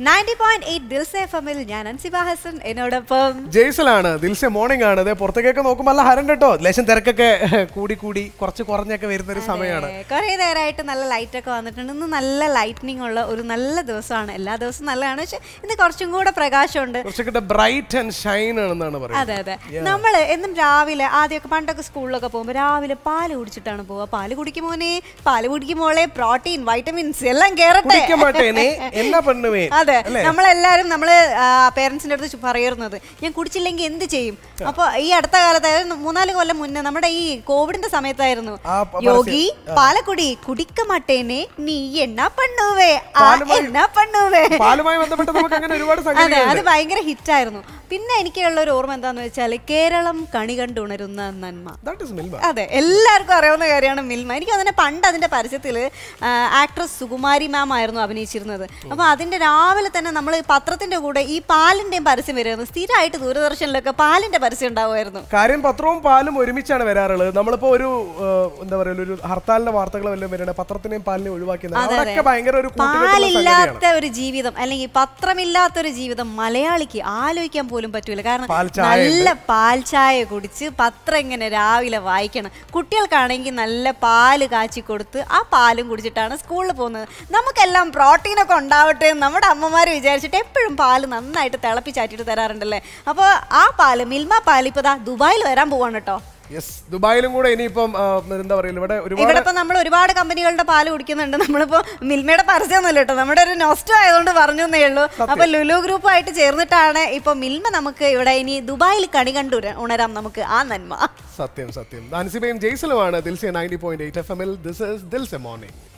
ninety point eight ദിൽസ F എമ്മിൽ ഞാൻ അൻസിബ ഹസൻ എന്നോടൊപ്പം ജെയ്സലാണ് ദിൽസെ മോർണിംഗ് ആണ് അതെ പുറത്തേക്കൊക്കെ നോക്കുമ്പോൾ നല്ല ഹരം കേട്ടോ ലേശം തിരക്കൊക്കെ കൂടി കൂടി കുറച്ച് കുറഞ്ഞൊക്കെ വരുന്ന ഒരു സമയമാണ് കുറെ നേരമായിട്ട് നല്ല ലൈറ്റ് ഒക്കെ വന്നിട്ടുണ്ട് ഇന്ന് നല്ല ലൈറ്റ്നിങ് ഉള്ള ഒരു നല്ല ദിവസമാണ് എല്ലാ ദിവസവും നല്ലതാണ് പക്ഷെ ഇന്ന് കുറച്ചും കൂടെ പ്രകാശമുണ്ട് കുറച്ചൊക്കെ ബ്രൈറ്റ് ആൻഡ് ഷൈൻ ആണെന്നാണ് പറയുന്നത് അതെ അതെ നമ്മൾ എന്നും രാവിലെ ആദ്യമൊക്കെ പണ്ടൊക്കെ സ്കൂളിലൊക്കെ പോകുമ്പോൾ രാവിലെ പാല് കുടിച്ചിട്ടാണ് പോവുക പാല് കുടിക്കുമോനെ പാല് കുടിക്കുമോളെ പ്രോട്ടീൻ വൈറ്റമിൻസ് എല്ലാം കേറട്ടെ കുടിക്ക മാട്ടേനെ എന്നാ പെണ്ണുവേ അതെ നമ്മളെല്ലാരും നമ്മള് പേരൻസിന്റെ അടുത്ത് ചു- പറയുന്നത് ഞാൻ കുടിച്ചില്ലെങ്കിൽ എന്ത് ചെയ്യും അപ്പൊ ഈ അടുത്ത കാലത്ത് അതായത് മൂന്നാല് കൊല്ലം മുന്നേ നമ്മുടെ ഈ കോവിഡിന്റെ സമയത്തായിരുന്നു ആ, പ- യോഗി പാലക്കുടി കുടിക്ക മാട്ടേനെ നീ എന്നാ പണ്ണുവേ ആ പാലുമായി- എന്നാ പണ്ണുവേ പാലുമായി ബന്ധപ്പെട്ട് നമുക്ക് അങ്ങനെ ഒരുപാട് അതെ സംഗതികൾ അത് ഭയങ്കര ഹിറ്റായിരുന്നു പിന്നെ എനിക്കുള്ള ഒരു ഓർമ്മ എന്താന്ന് വെച്ചാൽ കേരളം കണി കണ്ടുണരുന്ന നന്മ ദാറ്റ് ഇസ് മിൽമ അതെ എല്ലാവർക്കും അറിയാവുന്ന കാര്യമാണ് മിൽമ എനിക്ക് അതിനെ പണ്ട് അതിന്റെ പരസ്യത്തിൽ ആക്ട്രസ് സുകുമാരി മാം ആയിരുന്നു അഭിനയിച്ചിരുന്നത് അപ്പൊ അതിന്റെ രാവിലെ തന്നെ നമ്മൾ പത്രത്തിന്റെ കൂടെ ഈ പാലിന്റെയും പരസ്യം വരുമായിരുന്നു സ്ഥിരമായിട്ട് ദൂരദർശനിലൊക്കെ പാലിന്റെ പരസ്യം ഉണ്ടാവുമായിരുന്നു കാര്യം പത്രവും പാലും ഒരുമിച്ചാണ് വരാറുള്ളത് നമ്മളിപ്പോ ഒരു ആ, എന്താ പറയുക ഒരു ഹർത്താലിന്റെ വാർത്തകൾ വല്ലതും വരണേ പത്രത്തിനെയും പാലിനെയും ഒഴിവാക്കിയത് അതൊക്കെ ഭയങ്കര ഒരു കൂട്ടുകെട്ടുള്ള സംഗതിയാണ് പാലില്ലാത്ത ഒരു ജീവിതം അല്ലെങ്കിൽ പത്രമില്ലാത്ത ഒരു ജീവിതം മലയാളിക്ക് ആലോചിക്കാൻ പോലും പറ്റൂല കാരണം പാൽ ചായ നല്ല പാൽ ചായ കുടിച്ച് പത്രം ഇങ്ങനെ രാവിലെ വായിക്കണം കുട്ടികൾക്കാണെങ്കിൽ നല്ല പാല് കാച്ചി കൊടുത്ത് ആ പാലും കുടിച്ചിട്ടാണ് സ്കൂളിൽ പോകുന്നത് നമുക്കെല്ലാം പ്രോട്ടീനൊക്കെ ഉണ്ടാവട്ടെ എന്ന് നമ്മുടെ അമ്മമാർ വിചാരിച്ചിട്ട് എപ്പോഴും പാല് നന്നായിട്ട് തിളപ്പിച്ചാറ്റിട്ട് തരാറുണ്ടല്ലേ അപ്പോൾ ആ പാല് മിൽമ പാൽ ഇപ്പോൾ ദാ ദുബായിൽ വരാൻ പോവാണ് കേട്ടോ യെസ് ദുബായിലും കൂടെ ഇനിയിപ്പം ആ, എന്താ പറയുക ഇവിടെ ഒരുപാട് ഇവിടെ ഇപ്പൊ നമ്മൾ ഒരുപാട് കമ്പനികളുടെ പാല് കുടിക്കുന്നുണ്ട് നമ്മളിപ്പോ മിൽമയുടെ പരസ്യമൊന്നുമില്ല കേട്ടോ നമ്മുടെ ഒരു നോസ്റ്റോ ആയതുകൊണ്ട് പറഞ്ഞു എന്നേ ഉള്ളൂ അപ്പൊ ലുലു ഗ്രൂപ്പുമായിട്ട് ചേർന്നിട്ടാണ് ഇപ്പൊ മിൽമ നമുക്ക് ഇവിടെ ഇനി ദുബായിൽ കണി കണ്ടു ഉണരാം നമുക്ക് ആ നന്മ സത്യം സത്യം അൻസിബയും ജെയ്സലുമാണ് Dil Se ninety point eight F എമ്മിൽ ദിസ് ഇസ് ദിൽസെ മോർണിംഗ്